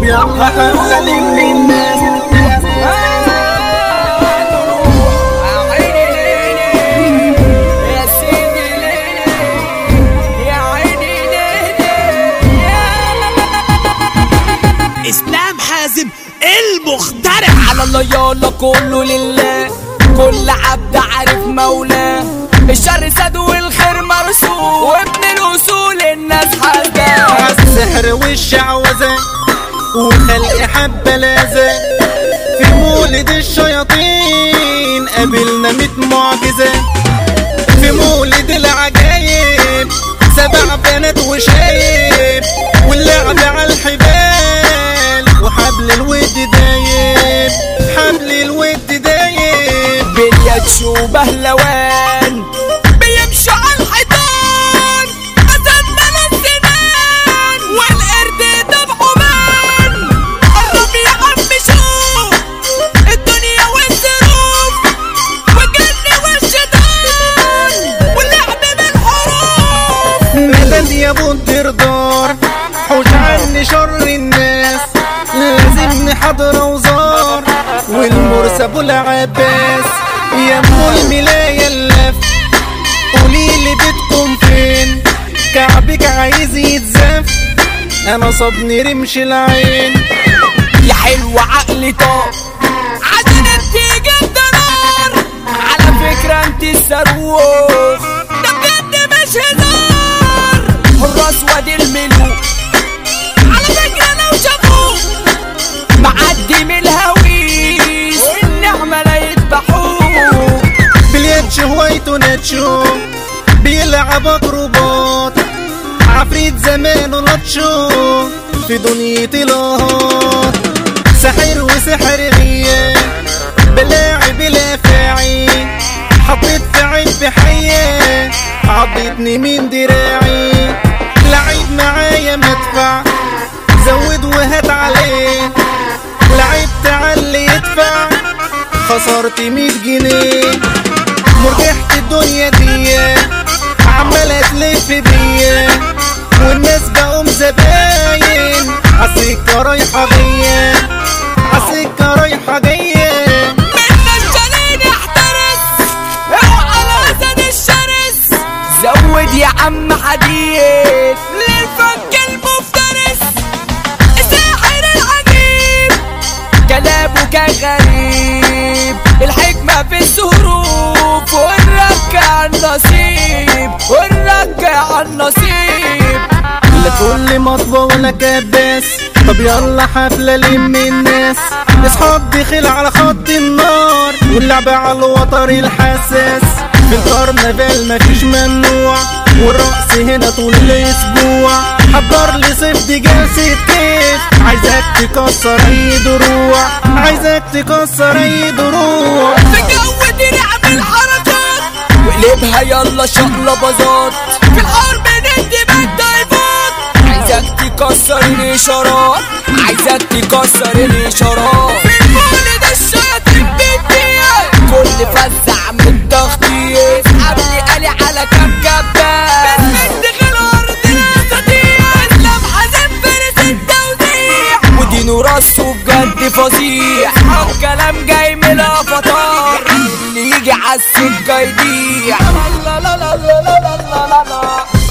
يلا حفلة للناس اسلام حازم المخترع على الله يلا كله لله كل عبد عارف مولاه الشر ساد والخير مرسول وابن الاصول الناس حاجه السحر والشعوذة وخلق حبة لازة في مولد الشياطين قابلنا ميت معجزة في مولد العجايب سبع بنات وشايب واللعب على الحبال وحبل الود دايب حبل الود دايب بلياتش وبهلوان بيمشوا على الحيطان أسد من السنان والقرد دمعه مان قرب يا عم شوف الدنيا والظروف والجن والشيطان واللعب بالحروف مدد يا ابو الدردار حوش عني شر الناس لازم نحضر وزار والمرسى ابو العباس يا ام الملاية اللف قوليلي بيتكم فين كعبك عايز يتزف انا صابني رمش العين يا حلو عقلي طار عشان انت جد نار على فكرة انت الصاروخ ده بجد مش هزار حراس وادي الملوك على فكرة لو شافوك معدي من الهويس والنعمة لا يذبحوك بلياتش هوايته ناتشو بيلعب اكروبات عفريت زمانه لطشو في دنيا الهات سحر وسحر غياب بلاعب الافاعي حطيت في عب حية عضتني من دراعي لعيب معايا مدفع زود وهات عليه لعبت على اللي يدفع خسرت 100 جنيه مرجحت الدنيا دي عمالة تلف بيا والناس بقوا زباين عالسكة رايحة جاية عالسكة رايحة جاية من الجنين احترس اوعى الاسد الشرس زود يا عم حديد للفك المفترس الساحر العجيب كلامه كان غريب الحكمة في الظروف والرك على النصيب والرك على النصيب لا كل مطبة ولا كباس طب يلا حفلة لم الناس اصحاب دخل على خط النار واللعب على الوتر الحساس في الكرنفال مفيش ممنوع والرقص هنا طول الاسبوع حضر لي صيف دي جلسة كيف عايزك تكسر اي دروع عايزك تكسر اي دروع في جو دي نعمل حركات وقلبها يلا شقلباظات في الحرب ندي بالدايفات عايزك تكسر الاشارات عايزك تكسر الاشارات في المولد الشاطئ بيديك كل فزع من تخطيط قبلي قالي على كام كبات بنمد الارض نستطيع اسلام حازم فارس التوزيع ودينه راسه بجد فظيع الكلام جاي من الافاتار اللي يجي عالسكه يضيع لا لا لا لا لا لا لا لا